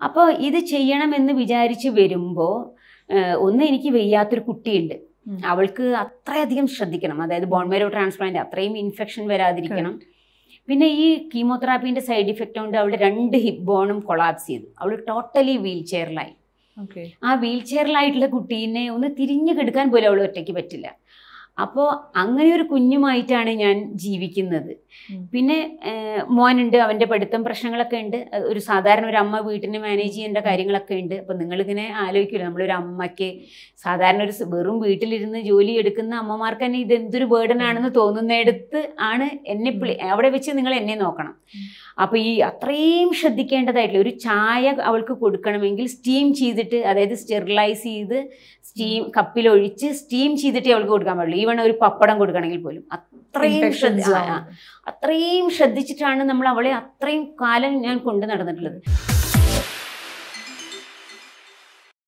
അപ്പോൾ ഇത് ചെയ്യണമെന്ന് വിചാരിച്ച് വരുമ്പോൾ ഒന്ന് എനിക്ക് വയ്യാത്തൊരു കുട്ടിയുണ്ട് ഉം. അവൾക്ക് അത്രയധികം ശ്രദ്ധിക്കണം അതായത് ബോൺമേരോ ട്രാൻസ്പ്ലാന്റ് അത്രയും ഇൻഫെക്ഷൻ വരാതിരിക്കണം പിന്നെ ഈ കീമോതെറാപ്പീൻ്റെ സൈഡ് ഇഫക്റ്റ് കൊണ്ട് അവളുടെ രണ്ട് ഹിപ്പ് ബോണും കൊളാപ്സ് ചെയ്തു അവൾ ടോട്ടലി വീൽ ചെയറിലായി ഓക്കെ ആ വീൽ ചെയറിലായിട്ടുള്ള കുട്ടീനെ ഒന്ന് തിരിഞ്ഞു കെടുക്കാൻ പോലും അവൾ ഒറ്റയ്ക്ക് പറ്റില്ല അപ്പോൾ അങ്ങനെ ഒരു കുഞ്ഞുമായിട്ടാണ് ഞാൻ ജീവിക്കുന്നത് ഉം. പിന്നെ ഏഹ്, മോനുണ്ട് അവൻ്റെ പഠിത്തം പ്രശ്നങ്ങളൊക്കെ ഉണ്ട് അത് ഒരു സാധാരണ ഒരു അമ്മ വീട്ടിനെ മാനേജ് ചെയ്യേണ്ട കാര്യങ്ങളൊക്കെ ഉണ്ട് അപ്പോൾ നിങ്ങളിങ്ങനെ ആലോചിക്കില്ല നമ്മളൊരു അമ്മയ്ക്ക് സാധാരണ ഒരു സ് വെറും വീട്ടിലിരുന്ന് ജോലി എടുക്കുന്ന അമ്മമാർക്ക് തന്നെ ഇത് എന്തൊരു ബേർഡൻ ആണെന്ന് തോന്നുന്നിടത്ത് ആണ് എന്നെ പിളി അവിടെ വെച്ച് നിങ്ങൾ എന്നെ നോക്കണം ഉം. അപ്പോൾ ഈ അത്രയും ശ്രദ്ധിക്കേണ്ടതായിട്ടുള്ള ഒരു ചായ അവൾക്ക് കൊടുക്കണമെങ്കിൽ സ്റ്റീം ചെയ്തിട്ട് അതായത് സ്റ്റെറിലൈസ് ചെയ്ത് സ്റ്റീം കപ്പിലൊഴിച്ച് സ്റ്റീം ചെയ്തിട്ടേ അവൾക്ക് കൊടുക്കാൻ പാടുള്ളൂ ഈവൺ ഒരു പപ്പടം കൊടുക്കണമെങ്കിൽ പോലും അത്രയും ശ്രദ്ധ ആ, ആ. അത്രയും ശ്രദ്ധിച്ചിട്ടാണ് നമ്മൾ അവളെ അത്രയും കാലം ഞാൻ കൊണ്ടു നടന്നിട്ടുള്ളത്